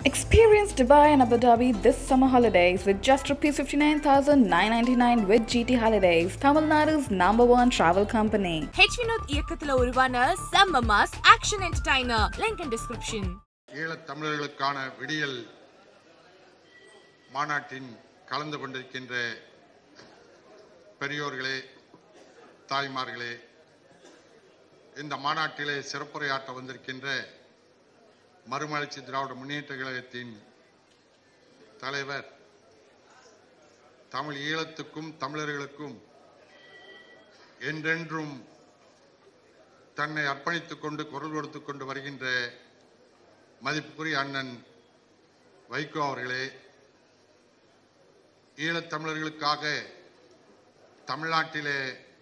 Experience Dubai and Abu Dhabi this summer holidays with just rupees 59,999 with GT Holidays, Tamil Nadu's number one travel company. H Vinoth இயக்கத்துல உருவான செம்ம mass action entertainer link in description ஈழத் தமிழர்களுக்கான விடியல் மாநாட்டின் கலந்து கொண்டிருக்கின்ற பெரியோர்களே தாய்மார்களே இந்த மாநாட்டிலே சிறப்புரையாற்ற வந்திருக்கின்ற மறுமலர்ச்சி திராவிட முன்னேற்ற கழகத்தின் தலைவர் தமிழ் ஈழத்துக்கும் தமிழர்களுக்கும் என்றென்றும் தன்னை அர்ப்பணித்துக் கொண்டு குரல் கொடுத்துக் கொண்டு வருகின்ற மதிப்புக்குரிய அண்ணன் வைகோ அவர்களே ஈழத் தமிழர்களுக்காக தமிழ்நாட்டிலே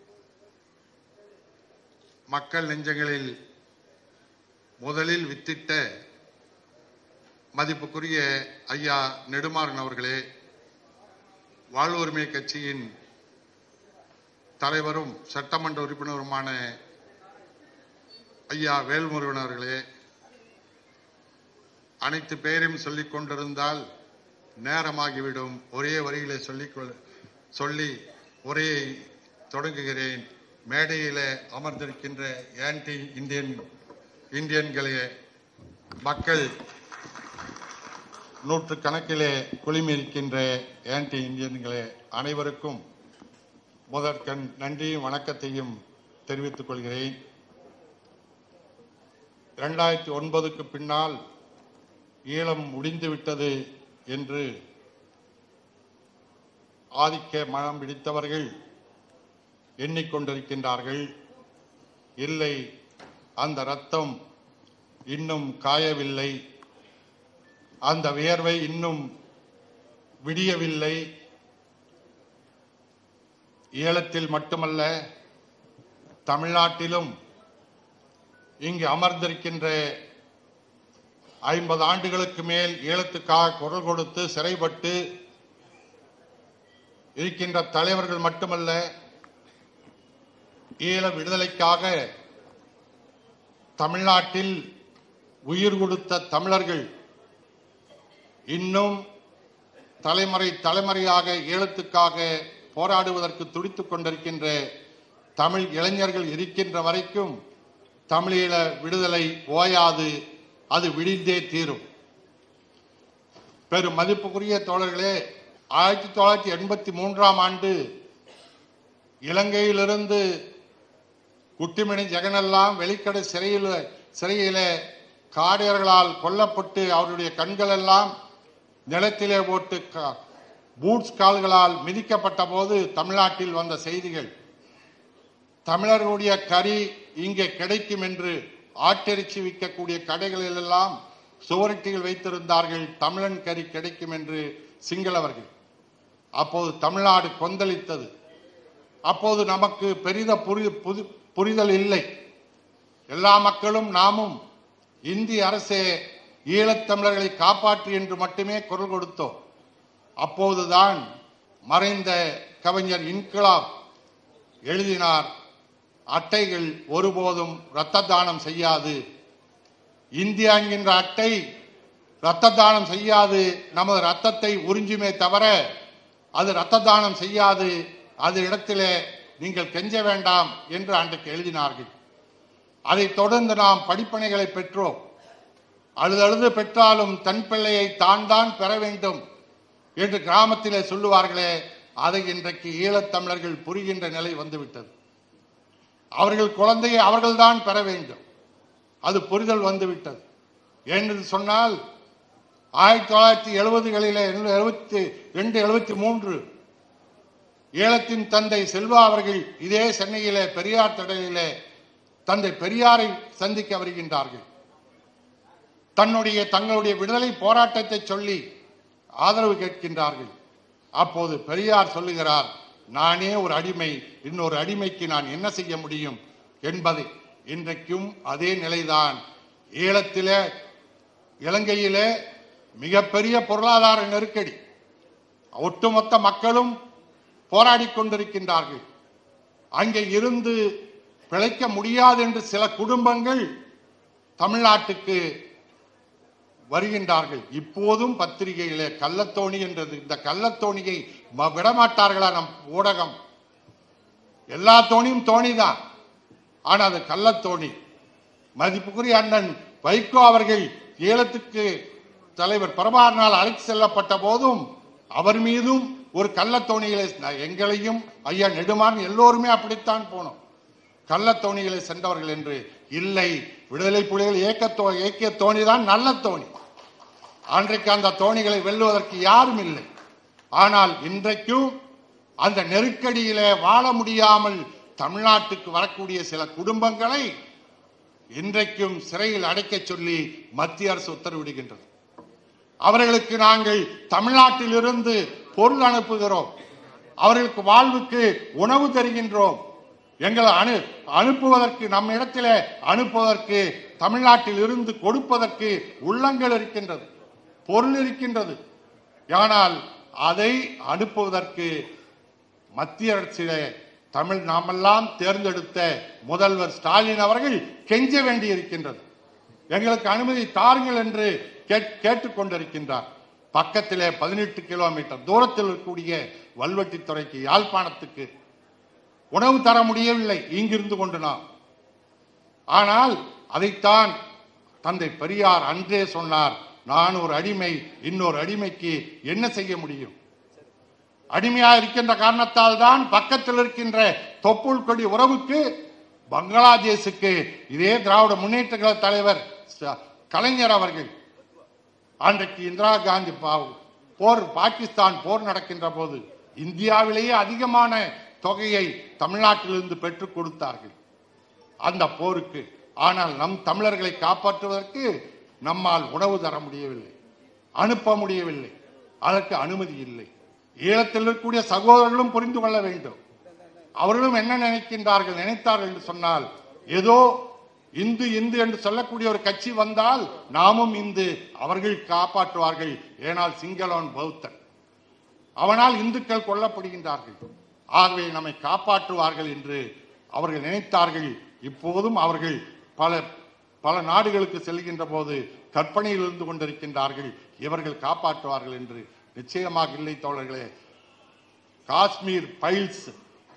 மக்கள் நெஞ்சங்களில் முதலில் வித்திட்ட மதிப்புக்குரிய ஐயா நெடுமாறன் அவர்களே வாழ்வுரிமை கட்சியின் தலைவரும் சட்டமன்ற உறுப்பினருமான ஐயா வேல்முருகன் அவர்களே அனைத்து பெயரையும் சொல்லிக் கொண்டிருந்தால் நேரமாகிவிடும் ஒரே வரியிலே சொல்லிக் கொள்- சொல்லி உரையை தொடங்குகிறேன் மேடையிலே அமர்ந்திருக்கின்ற ஆன்டி இந்தியன் இந்தியன்களே மக்கள் நூற்று கணக்கிலே குழுமியிருக்கின்ற ஆன்டி இந்தியன்களே அனைவருக்கும் முதற்கண் நன்றியும் வணக்கத்தையும் தெரிவித்துக் கொள்கிறேன் இரண்டாயிரத்தி ஒன்பதுக்கு பின்னால் ஈழம் முடிந்துவிட்டது என்று ஆதிக்க மனம் பிடித்தவர்கள் எண்ணிக்கொண்டிருக்கின்றார்கள் இல்லை அந்த ரத்தம் இன்னும் காயவில்லை அந்த வியர்வை இன்னும் விடியவில்லை ஈழத்தில் மட்டுமல்ல தமிழ்நாட்டிலும் இங்கு அமர்ந்திருக்கின்ற ஐம்பது ஆண்டுகளுக்கு மேல் ஈழத்துக்காக குரல் கொடுத்து சிறைப்பட்டு இருக்கின்ற தலைவர்கள் மட்டுமல்ல ஈழ விடுதலைக்காக தமிழ்நாட்டில் உயிர் கொடுத்த தமிழர்கள் இன்னும் தலைமுறை தலைமுறையாக ஈழத்துக்காக போராடுவதற்கு துடித்துக் கொண்டிருக்கின்ற தமிழ் இளைஞர்கள் இருக்கின்ற வரைக்கும் தமிழீழ விடுதலை ஓயாது அது விடிந்தே தீரும் பெரும் மதிப்புக்குரிய தோழர்களே ஆயிரத்தி தொள்ளாயிரத்தி எண்பத்தி மூன்றாம் ஆண்டு இலங்கையிலிருந்து குட்டிமணி ஜெகனெல்லாம் வெளிக்கடை சிறையில் சிறையில காடையர்களால் கொல்லப்பட்டு அவருடைய கண்கள் எல்லாம் நிலத்திலே போட்டு கா- பூட்ஸ் கால்களால் மிதிக்கப்பட்ட போது தமிழ்நாட்டில் வந்த செய்திகள் தமிழர்களுடைய கறி இங்கே கிடைக்கும் என்று ஆட்டிறைச்சி விற்கக்கூடிய கடைகளில் எல்லாம் சுவரட்டிகள் வைத்திருந்தார்கள் தமிழன் கறி கிடைக்கும் என்று சிங்களவர்கள் அப்போது தமிழ்நாடு கொந்தளித்தது அப்போது நமக்கு பெரித புரி புது- புரிதல் இல்லை எல்லா மக்களும் நாமும் இந்திய அரசே ஈழத்தமிழர்களை காப்பாற்று என்று மட்டுமே குரல் கொடுத்தோம் அப்போதுதான் மறைந்த கவிஞர் இன்கிலாப் எழுதினார் அட்டைகள் ஒருபோதும் இரத்த தானம் செய்யாது இந்தியா என்கின்ற அட்டை இரத்த தானம் செய்யாது நமது ரத்தத்தை உறிஞ்சுமே தவிர அது இரத்த தானம் செய்யாது அது இடத்திலே நீங்கள் கெஞ்ச வேண்டாம் என்று அன்றைக்கு எழுதினார்கள் அதைத் தொடர்ந்து நாம் படிப்பனைகளை பெற்றோம் அழுதழுது பெற்றாலும் தன் பிள்ளையை தான் தான் பெற வேண்டும் என்று கிராமத்திலே சொல்லுவார்களே அதை இன்றைக்கு ஈழத்தமிழர்கள் புரிகின்ற நிலை வந்துவிட்டது அவர்கள் குழந்தையை அவர்கள்தான் பெற வேண்டும் அது புரிதல் வந்துவிட்டது என்று சொன்னால் ஆயிரத்தி தொள்ளாயிரத்தி எழுபதுகளிலே எழுபத்தி ரெண்டு எழுபத்தி மூன்று ஈழத்தின் தந்தை செல்வா அவர்கள் இதே சென்னையிலே பெரியார் திடலிலே தந்தை பெரியாரை சந்திக்க வருகின்றார்கள் தன்னுடைய தங்களுடைய விடுதலை போராட்டத்தை சொல்லி ஆதரவு கேட்கின்றார்கள் அப்போது பெரியார் சொல்லுகிறார் நானே ஒரு அடிமை இன்னொரு அடிமைக்கு நான் என்ன செய்ய முடியும் என்பதை இன்றைக்கும் அதே நிலைதான் ஈழத்திலே இலங்கையிலே மிகப்பெரிய பொருளாதார நெருக்கடி ஒட்டுமொத்த மக்களும் போராடிக் கொண்டிருக்கின்றார்கள் அங்கே இருந்து பிழைக்க முடியாது என்று சில குடும்பங்கள் தமிழ்நாட்டுக்கு வருகின்றார்கள் இப்போதும் பத்திரிகையிலே கள்ளத்தோணி என்றது இந்த கள்ளத்தோணியை ம- விடமாட்டார்களா நம் ஊடகம் எல்லா தோணியும் தோணிதான் ஆனா அது கள்ளத்தோணி மதிப்புக்குரிய அண்ணன் வைகோ அவர்கள் ஏலத்துக்கு தலைவர் பிரபாகரனால் அழைத்து செல்லப்பட்ட போதும் அவர் மீதும் ஒரு கள்ளத்தோணிகளை எங்களையும் ஐயா நெடுமான் எல்லோருமே அப்படித்தான் போனோம் கள்ளத்தோணிகளை சென்றவர்கள் என்று இல்லை விடுதலை புலிகள் இயக்கத்தோ இயக்கிய தோணிதான் நல்ல தோணி அன்றைக்கு அந்த தோணிகளை வெல்லுவதற்கு யாரும் இல்லை ஆனால் இன்றைக்கும் அந்த நெருக்கடியிலே வாழ முடியாமல் தமிழ்நாட்டுக்கு வரக்கூடிய சில குடும்பங்களை இன்றைக்கும் சிறையில் அடைக்கச் சொல்லி மத்திய அரசு உத்தரவிடுகின்றது அவர்களுக்கு நாங்கள் தமிழ்நாட்டிலிருந்து பொருள் அனுப்புகிறோம் அவர்களுக்கு வாழ்வுக்கு உணவு தருகின்றோம் எங்களை அனு அனுப்புவதற்கு நம்ம இடத்திலே அனுப்புவதற்கு தமிழ்நாட்டில் இருந்து கொடுப்பதற்கு உள்ளங்கள் இருக்கின்றது பொருள் இருக்கின்றது ஆனால் அதை அனுப்புவதற்கு மத்திய அரசிலே தமிழ் நாமெல்லாம் தேர்ந்தெடுத்த முதல்வர் ஸ்டாலின் அவர்கள் கெஞ்ச வேண்டியிருக்கின்றது எங்களுக்கு அனுமதி தாருங்கள் என்று கேட்- கேட்டுக்கொண்டிருக்கின்றார் பக்கத்திலே பதினெட்டு கிலோமீட்டர் தூரத்தில் இருக்கக்கூடிய வல்வெட்டித்துறைக்கு யாழ்ப்பாணத்துக்கு உணவு தர முடியவில்லை இங்கிருந்து கொண்டு நாம் ஆனால் அதைத்தான் தந்தை பெரியார் அன்றே சொன்னார் நான் ஒரு அடிமை இன்னொரு அடிமைக்கு என்ன செய்ய முடியும் அடிமையா இருக்கின்ற காரணத்தால் தான் பக்கத்தில் இருக்கின்ற தொப்புள் கொடி உறவுக்கு பங்களாதேசுக்கு இதே திராவிட முன்னேற்ற கழக தலைவர் ச- கலைஞர் அவர்கள் அன்றைக்கு இந்திரா காந்தி பா- போர் பாகிஸ்தான் போர் நடக்கின்ற போது இந்தியாவிலேயே அதிகமான தொகையை தமிழ்நாட்டிலிருந்து பெற்றுக் கொடுத்தார்கள் அந்த போருக்கு ஆனால் நம் தமிழர்களை காப்பாற்றுவதற்கு நம்மால் உணவு தர முடியவில்லை அனுப்ப முடியவில்லை அதற்கு அனுமதி இல்லை ஈழத்தில் இருக்கக்கூடிய சகோதரர்களும் புரிந்து கொள்ள வேண்டும் அவர்களும் என்ன நினைக்கின்றார்கள் நினைத்தார்கள் என்று சொன்னால் ஏதோ இந்து இந்து என்று சொல்லக்கூடிய ஒரு கட்சி வந்தால் நாமும் இந்து அவர்கள் காப்பாற்றுவார்கள் ஏனால் சிங்களவன் பௌத்தன் அவனால் இந்துக்கள் கொல்லப்படுகின்றார்கள் ஆகவே நம்மை காப்பாற்றுவார்கள் என்று அவர்கள் நினைத்தார்கள் இப்போதும் அவர்கள் பல பல நாடுகளுக்கு செல்கின்ற போது கற்பனையில் இருந்து கொண்டிருக்கின்றார்கள் இவர்கள் காப்பாற்றுவார்கள் என்று நிச்சயமாக இல்லை தோழர்களே காஷ்மீர் பைல்ஸ்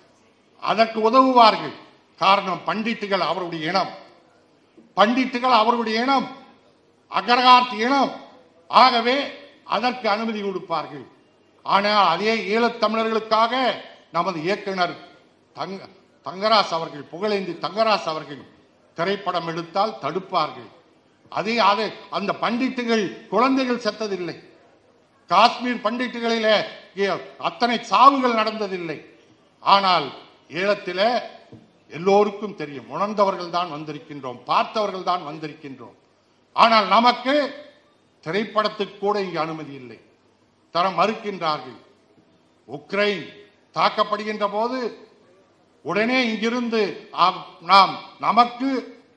அதற்கு உதவுவார்கள் காரணம் பண்டிட்டுகள் அவருடைய இனம் பண்டிட்டுகள் அவருடைய இனம் அகரகார்த்தி இனம் ஆகவே அதற்கு அனுமதி கொடுப்பார்கள் ஆனால் அதே ஈழத் தமிழர்களுக்காக நமது இயக்குனர் தங்க தங்கராஸ் அவர்கள் புகழேந்தி தங்கராஸ் அவர்கள் திரைப்படம் எடுத்தால் தடுப்பார்கள் அதே அதே அந்த பண்டிட்டுகள் குழந்தைகள் செத்ததில்லை காஷ்மீர் பண்டிட்டுகளிலே இ- அத்தனை சாவுகள் நடந்ததில்லை ஆனால் ஈழத்திலே எல்லோருக்கும் தெரியும் உணர்ந்தவர்கள் தான் வந்திருக்கின்றோம் பார்த்தவர்கள் தான் வந்திருக்கின்றோம் ஆனால் நமக்கு திரைப்படத்துக்கு கூட இங்கு அனுமதி இல்லை தர மறுக்கின்றார்கள் உக்ரைன் தாக்கப்படுகின்ற போது உடனே இங்கிருந்து ஆம், நாம் நமக்கு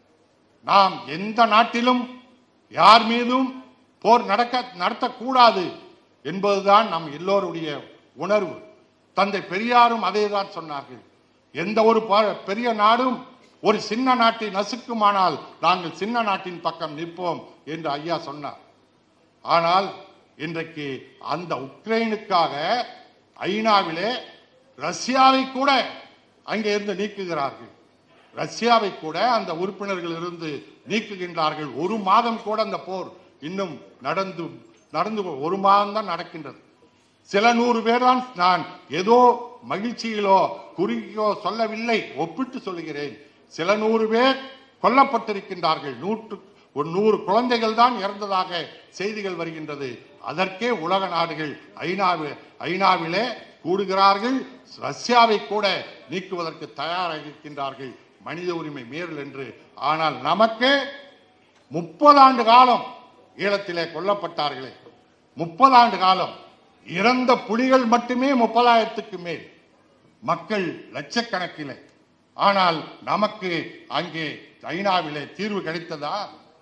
நாம் எந்த நாட்டிலும் யார் மீதும் போர் நடக்க நடத்தக்கூடாது என்பதுதான் நம் எல்லோருடைய உணர்வு தந்தை பெரியாரும் அதே தான் சொன்னார்கள் எந்த ஒரு ப- பெரிய நாடும் ஒரு சின்ன நாட்டை நசுக்குமானால் நாங்கள் சின்ன நாட்டின் பக்கம் நிற்போம் என்று ஐயா சொன்னார் ஆனால் இன்றைக்கு அந்த உக்ரைனுக்காக ஐநாவிலே ரஷ்யாவை கூட அங்கே இருந்து நீக்குகிறார்கள் ரஷ்யாவை கூட அந்த உறுப்பினர்கள் இருந்து நீக்குகின்றார்கள் ஒரு மாதம் கூட அந்த போர் இன்னும் நடந்து நடந்து ஒரு மாதம் தான் நடக்கின்றது சில நூறு பேர் தான் நான் ஏதோ மகிழ்ச்சியிலோ குறுகியோ சொல்லவில்லை ஒப்பிட்டு சொல்லுகிறேன் சில நூறு பேர் கொல்லப்பட்டிருக்கின்றார்கள் நூற்று ஒரு நூறு குழந்தைகள் தான் இறந்ததாக செய்திகள் வருகின்றது அதற்கே உலக நாடுகள் ஐநாவில் ஐநாவிலே கூடுகிறார்கள் ரஷ்யாவை கூட நீக்குவதற்கு தயாராக இருக்கின்றார்கள் மனித உரிமை மீறல் என்று ஆனால் நமக்கு முப்பது ஆண்டு காலம் ஈழத்திலே கொல்லப்பட்டார்களே முப்பது ஆண்டு காலம் இறந்த புலிகள் மட்டுமே முப்பதாயிரத்துக்கு மேல் மக்கள் லட்சக்கணக்கிலே ஆனால் நமக்கு அங்கே ஐநாவிலே தீர்வு கிடைத்ததா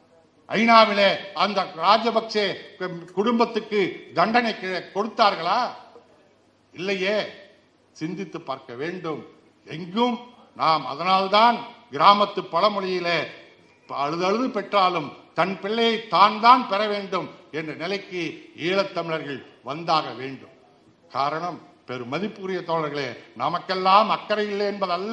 ஐநாவிலே அந்த ராஜபக்சே குடும்பத்துக்கு தண்டனை கி- கொடுத்தார்களா இல்லையே சிந்தித்து பார்க்க வேண்டும் எங்கும் நாம் அதனால்தான் கிராமத்து பழமொழியிலே அழுது அழுது பெற்றாலும் தன் பிள்ளையை தான் தான் பெற வேண்டும் என்ற நிலைக்கு ஈழத்தமிழர்கள் வந்தாக வேண்டும் காரணம் பெரும் மதிப்புக்குரிய தோழர்களே நமக்கெல்லாம் அக்கறை இல்லை என்பதல்ல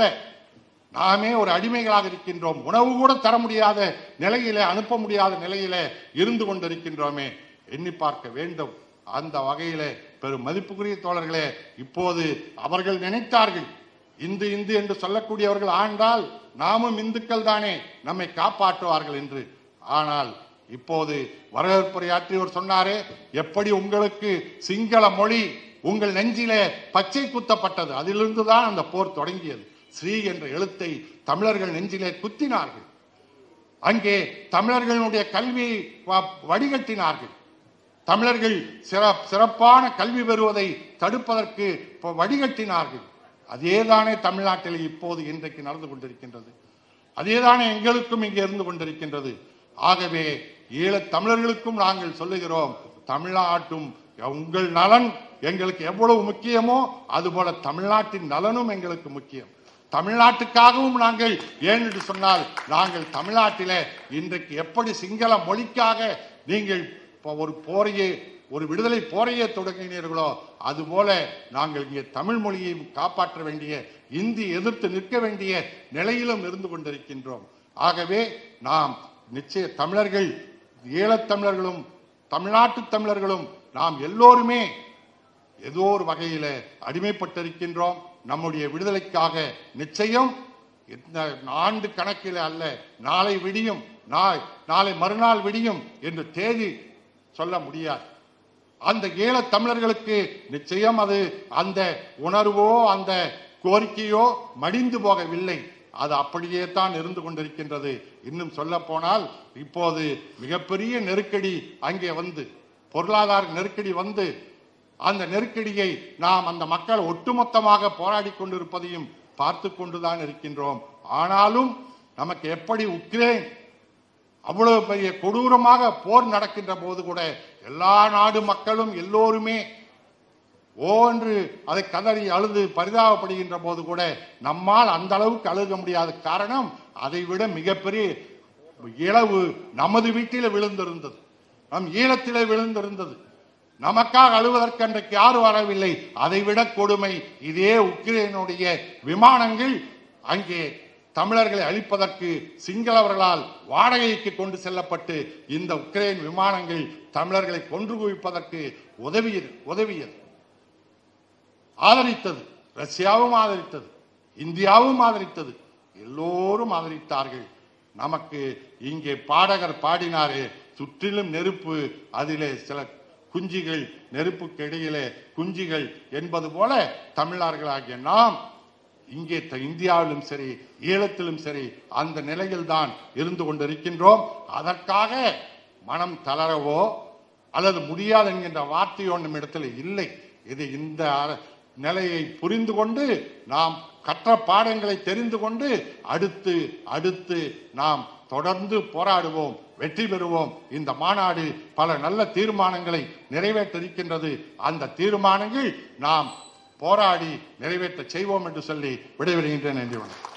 நாமே ஒரு அடிமைகளாக இருக்கின்றோம் உணவு கூட தர முடியாத நிலையிலே அனுப்ப முடியாத நிலையிலே இருந்து கொண்டிருக்கின்றோமே எண்ணி பார்க்க வேண்டும் அந்த வகையிலே பெரும் மதிப்புக்குரிய தோழர்களே இப்போது அவர்கள் நினைத்தார்கள் இந்து இந்து என்று சொல்லக்கூடியவர்கள் ஆண்டால் நாமும் இந்துக்கள் தானே நம்மை காப்பாற்றுவார்கள் என்று ஆனால் இப்போது வரவேற்புரையாற்றியவர் சொன்னாரே எப்படி உங்களுக்கு சிங்கள மொழி உங்கள் நெஞ்சிலே பச்சை குத்தப்பட்டது அதிலிருந்து தான் அந்த போர் தொடங்கியது ஸ்ரீ என்ற எழுத்தை தமிழர்கள் நெஞ்சிலே குத்தினார்கள் அங்கே தமிழர்களுடைய கல்வியை வ- வடிகட்டினார்கள் தமிழர்கள் சிற- சிறப்பான கல்வி பெறுவதை தடுப்பதற்கு ப- வடிகட்டினார்கள் அதேதானே தமிழ்நாட்டில் இப்போது இன்றைக்கு நடந்து கொண்டிருக்கின்றது அதேதானே எங்களுக்கும் இங்கே இருந்து கொண்டிருக்கின்றது ஆகவே ஈழத் தமிழர்களுக்கும் நாங்கள் சொல்லுகிறோம் தமிழ்நாட்டும் உங்கள் நலன் எங்களுக்கு எவ்வளவு முக்கியமோ அதுபோல தமிழ்நாட்டின் நலனும் எங்களுக்கு முக்கியம் தமிழ்நாட்டுக்காகவும் நாங்கள் ஏன் என்று சொன்னால் நாங்கள் தமிழ்நாட்டிலே இன்றைக்கு எப்படி சிங்கள மொழிக்காக நீங்கள் இப்போ ஒரு போரையே ஒரு விடுதலை போரையே தொடங்கினீர்களோ அதுபோல நாங்கள் இங்கே தமிழ் மொழியை காப்பாற்ற வேண்டிய இந்தி எதிர்த்து நிற்க வேண்டிய நிலையிலும் இருந்து கொண்டிருக்கின்றோம் ஆகவே நாம் நிச்சய தமிழர்கள் ஈழத்தமிழர்களும் தமிழ்நாட்டு தமிழர்களும் நாம் எல்லோருமே ஏதோ ஒரு வகையில அடிமைப்பட்டிருக்கின்றோம் நம்முடைய விடுதலைக்காக நிச்சயம் இந்த ஆண்டு கணக்கில் அல்ல நாளை விடியும் நாளை நாளை மறுநாள் விடியும் என்று தேதி சொல்ல முடியாது அந்த ஈழத் தமிழர்களுக்கு நிச்சயம் அது அந்த உணர்வோ அந்த கோரிக்கையோ மடிந்து போகவில்லை அது அப்படியே தான் இருந்து கொண்டிருக்கின்றது இன்னும் சொல்ல போனால் இப்போது மிகப்பெரிய நெருக்கடி அங்கே வந்து பொருளாதார நெருக்கடி வந்து அந்த நெருக்கடியை நாம் அந்த மக்கள் ஒட்டுமொத்தமாக போராடி கொண்டிருப்பதையும் பார்த்து கொண்டுதான் இருக்கின்றோம் ஆனாலும் நமக்கு எப்படி உக்ரைன் அவ்வளவு பெரிய கொடூரமாக போர் நடக்கின்ற போது கூட எல்லா நாடு மக்களும் எல்லோருமே ஓ என்று அதை கதறி அழுது பரிதாபப்படுகின்ற போது கூட நம்மால் அந்த அளவுக்கு அழுக முடியாத காரணம் அதை விட மிகப்பெரிய இழவு நமது வீட்டிலே விழுந்திருந்தது நம் ஈழத்திலே விழுந்திருந்தது நமக்காக அழுவதற்கு அன்றைக்கு யாரும் வரவில்லை அதைவிட கொடுமை இதே உக்ரைனுடைய விமானங்கள் அங்கே தமிழர்களை அழிப்பதற்கு சிங்களவர்களால் வாடகைக்கு கொண்டு செல்லப்பட்டு இந்த உக்ரைன் விமானங்கள் தமிழர்களை கொன்று குவிப்பதற்கு உதவியது உதவியது ஆதரித்தது ரஷ்யாவும் ஆதரித்தது இந்தியாவும் ஆதரித்தது எல்லோரும் ஆதரித்தார்கள் நமக்கு இங்கே பாடகர் பாடினாரே சுற்றிலும் நெருப்பு அதிலே சில குஞ்சிகள் நெருப்புக்கு இடையிலே குஞ்சிகள் என்பது போல தமிழர்களாகிய நாம் இங்கே த- இந்தியாவிலும் சரி ஈழத்திலும் சரி அந்த நிலையில் தான் இருந்து கொண்டிருக்கின்றோம் அதற்காக மனம் தளரவோ அல்லது முடியாது என்கின்ற வார்த்தை ஒன்றும் இடத்துல இல்லை இது இந்த அர- நிலையை புரிந்து கொண்டு நாம் கற்ற பாடங்களை தெரிந்து கொண்டு அடுத்து அடுத்து நாம் தொடர்ந்து போராடுவோம் வெற்றி பெறுவோம் இந்த மாநாடு பல நல்ல தீர்மானங்களை நிறைவேற்ற இருக்கின்றது அந்த தீர்மானங்கள் நாம் போராடி நிறைவேற்ற செய்வோம் என்று சொல்லி விடைபெறுகின்றேன் நன்றி வணக்கம்